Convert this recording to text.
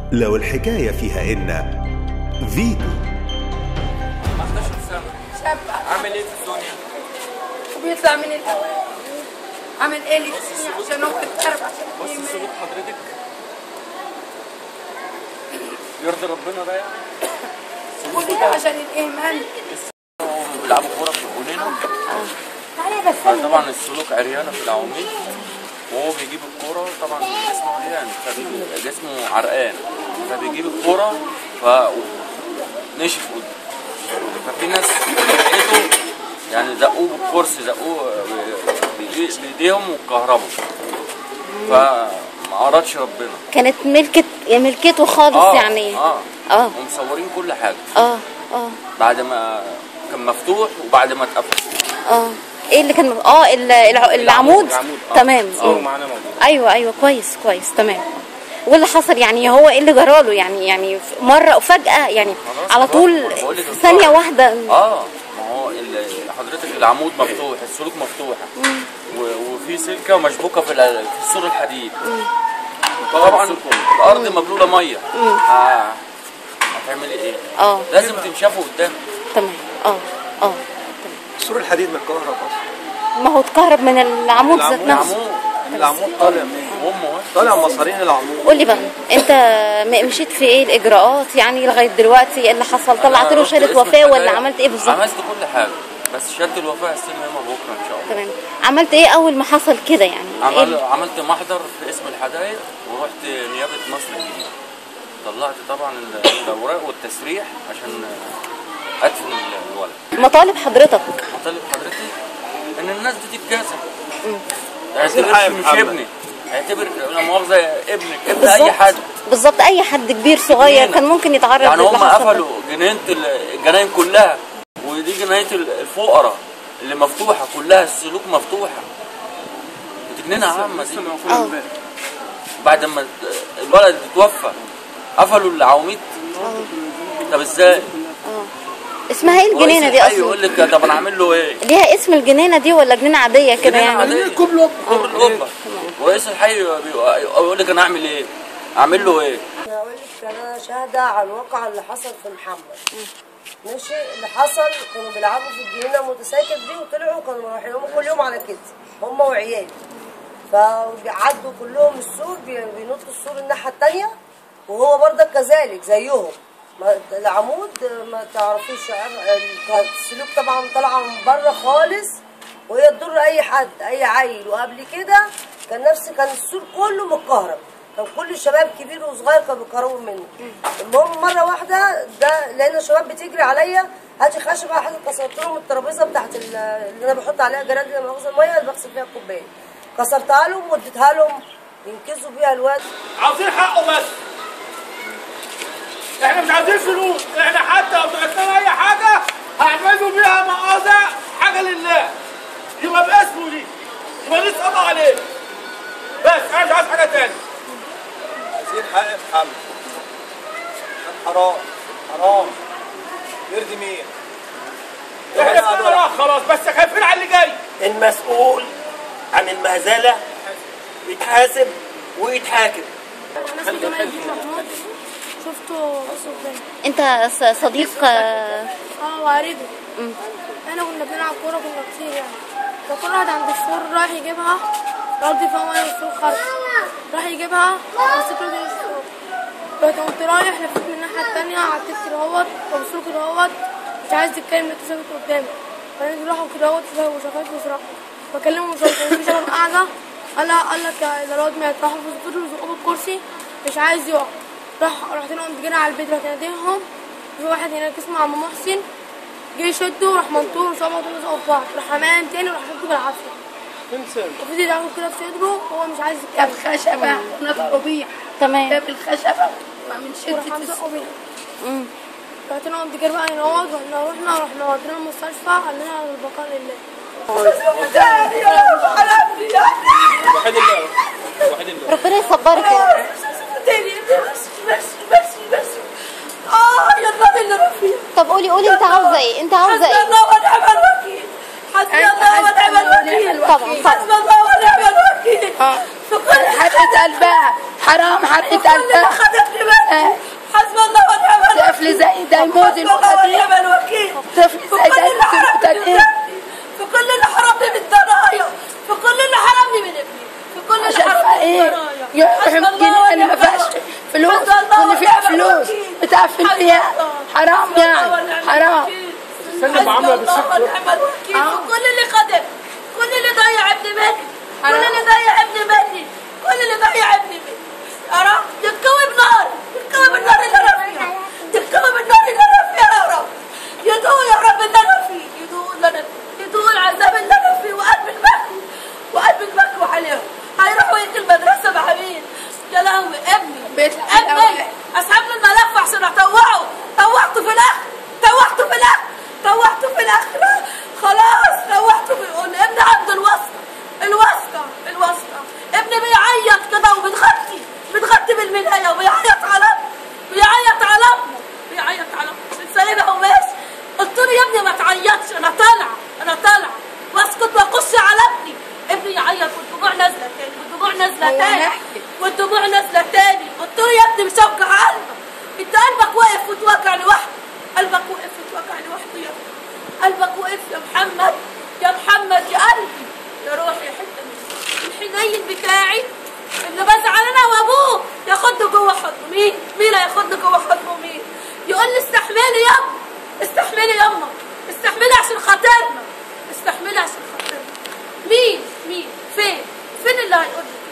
لو الحكاية فيها إن فيتو 15 سنة شاب عامل ايه في الدنيا؟ وبيطلع من الهواء عامل ايه اللي عشان هو يتقرب بص عشان سلوك حضرتك يرضي ربنا ده يعني يقول لي عشان الاهمال بيلعبوا كورة في الجنينة تعالى بس فطبعا السلوك عريانة في العواميد وهو بيجيب الكورة طبعا جسمه عريان فبيجي- جسمه عرقان فبيجيب الكورة ف نشف قدام ففي ناس لقيته يعني زقوه بالكرسي زقوه بإيدي- بايديهم وكهربوا فما أرادش ربنا كانت ملكة ملكته خالص يعني اه اه ومصورين كل حاجه اه اه بعد ما كان مفتوح وبعد ما اتقفل اه ايه اللي كان اه ال- الع- العمود العمود، آه. تمام صوروا آه. معانا موجود ايوه ايوه كويس كويس تمام واللي حصل يعني هو ايه اللي جراله يعني يعني ف- مره وفجاه يعني خلاص على بقى، طول ما بقول لك في الظاهر. ثانيه واحده اه ما هو ال- حضرتك العمود مفتوح السلوك مفتوحه و- وفي سلكه مشبوكه في ال- في السور الحديد طبعا الارض مبلوله ميه ه- هتعملي ايه؟ اه لازم تنشفوا قدام تمام اه اه سور الحديد متكهرب اصلا ما هو اتكهرب من العمود ذات العمود. نفسه العمود العمود طالع منين؟ امه طالع مصارين العمود قول لي بقى انت م- مشيت في ايه الاجراءات يعني لغايه دلوقتي ايه اللي حصل طلعت له شهاده وفاه ولا عملت ايه بالظبط عملت كل حاجه بس شهاده الوفاه هستلمها بكره ان شاء الله تمام عملت ايه اول ما حصل كده يعني ايه عمل اللي- عملت محضر في اسم الحدائق ورحت نيابه مصر الجديده طلعت طبعا ال- الاوراق والتسريح عشان ادفن ال- الولد مطالب حضرتك مطالب حضرتك ان الناس دي تتجازى عايزين اعتبر حق مش محمد. ابني اعتبر لا مؤاخذه ابنك ابن بالظبط اي حد بالظبط اي حد كبير صغير جنينة. كان ممكن يتعرض يعني للي هم حصل ده. قفلوا جنينه ال- الجناين كلها ودي جنايه ال- الفقراء اللي مفتوحه كلها السلوك مفتوحه دي جنينه عامه دي اه بعد ما الولد اتوفى قفلوا العواميد طب ازاي؟ اسمها ايه الجنينه دي رئيس الحي يقول اصلا لك طب انا اعمل له ايه؟ ليها اسم الجنينه دي ولا جنينه عاديه كده جنينة يعني عادية. كوبري القبه ورئيس الحي بي- يقول لك انا اعمل ايه؟ اعمل له ايه؟ انا اقول لك انا شاهده على الواقع اللي حصل في محمد ماشي اللي حصل كانوا بيلعبوا في الجنينه الموتوسيكل دي وطلعوا كانوا رايحين هم كل يوم على كده هم وعيالي فبيعدوا كلهم السور بي- بينطوا السور الناحيه الثانيه وهو برضك كذلك زيهم ما- العمود ما تعرفيش ال- السلوك طبعا طالعه من بره خالص وهي تضر اي حد اي عيل وقبل كده كان نفس كان السور كله متكهرب كان كل الشباب كبير وصغير كانوا بيقربوا منه المهم مره واحده ده لان الشباب بتجري عليا هاتي خشبه حاجه كسرت لهم الترابيزه بتاعت ال- اللي انا بحط عليها جراد لما باخذ الميه اللي بغسل فيها الكوبايه كسرتها لهم واديتها لهم ينقذوا بيها الواد عاوزين حقه بس احنا مش عايزين فلوس احنا حتى لو بعتنا اي حاجه هعملوا بيها مؤاخذه حاجه لله يبقى باسمه دي يبقى دي اتقضى عليه بس انا مش عايز حاجه تاني عايزين حق محمد كان حرام حرام يرضي مين؟ احنا كنا راح خلاص بس خايفين على اللي جاي المسؤول عن المهزلة يتحاسب ويتحاكم شفته قدامي انت ص- صديق آه، اه وعريضه احنا كنا بنلعب كوره كنا كتير يعني فكل واحد عند السور راح يجيبها الارض فيها ميه والسور خرج راح يجيبها بس كل ده السور فقمت رايح لفيت من الناحيه التانية عديت كده اهوت وبصور كده اهوت مش عايز تتكلم انت ثابت قدامي بعدين راحوا كده اهوت وشغلت وسرقوا بكلمهم مش عارف- في شباب قاعده قال لها قال لك ده الواد مات راحوا فضلوا يزقوه بالكرسي مش عايز يقع راح رحت لهم جري على البيت رحت ناديهم في واحد هناك اسمه عم محسن جه يشده وراح منطور وصابه دول لزقوا في بعض راح عمال تاني وراح شده بالعافيه وفضل يدعوا كده في صدره وهو مش عايز جاب يتكلم خشبه نطقوا بيها تمام جاب الخشبه ومن وراح شده مزقوا بيها مم. رحت لهم تجري بقى نقعد واحنا رحنا رحنا ودينا المستشفى قال لنا البقاء لله وحيد الله وحيد الله ربنا يصبرك يا رب. بس بس بس بس اه يا الله اللي رفيق طب قولي قولي انت عاوزه ايه انت عاوزه حسبي ايه الله ونعم الوكيل حسبي الله ونعم الوكيل طبعا طبعا حسبي الله ونعم الوكيل في كل حرقة قلبها حرام حرقة كل اللي قلبها خدتني ازاي حسب الله ونعم الوكيل طفل زي ده يموت حسب الله المقتدين ونعم الوكيل طفل في زي كل ده اللي يموت حرمني من المقتدين ابني في كل اللي حرمني من الضرايا في كل اللي حرمني من ابني في كل اللي عشان حرمني من ايه الضرايا يروح حسب الله يمكن ان ما ونعم فيهاش الوكيل. فلوس حسب الله وان فيها ونعم فلوس الوكيل. بتاع في حسب البيع الله. حرام حسب الله يعني ونعم حرام الوكيل. استنى حسب معاملة الله بالسكر. ونعم الوكيل في كل اللي خدم كل اللي ضيع ابن مني كل اللي ضيع ابن مني كل اللي ضيع ابن مني يا رب يتكوي بنار يتكوي بالنار اللي انا فيها يتكوي بالنار اللي انا فيها يا رب يدوق يا رب اللي انا فيه يدوق اللي انا فيه يدوق العذاب اللي انا فيه وقلب المكوي وقلب المكوي عليهم هيروحوا يجي المدرسه مع مين يا لهوي ابني بيت ابني الأولاد. اسحب له الملف عشان اطوعه طوعته في الاخر طوعته في الاخر طوعته في الاخر خلاص طوعته في يقول ابني عنده الواسطه الواسطه الواسطه ابني بيعيط كده وبتغطي بتغطي بالملايه وبيعيط على أمه. بيعيط على امه بيعيط على امه مش سايبها وماشي قلت له يا ابني ما تعيطش انا طالعه انا طالعه واسكت واخش على ابني ابني يعيط والدموع نازله تاني والدموع نازله هو تاني نحكي. والدموع نازله تاني قلت له يا ابني مشوجع قلبك انت قلبك واقف وتوجع لوحده قلبك واقف وتوجع لوحده يا ابني قلبك وقف يا محمد يا محمد يا قلبي يا روحي يا حته مني الحنين بتاعي اللي بزعل انا وابوه ياخدني جوه حضنه مين؟ مين هياخدني جوه حضنه مين؟ يقول لي استحملي يما استحملي يما استحملي عشان خاطرنا استحملي عشان خاطرنا مين؟ مين؟ فين؟ فين اللي هيقول لي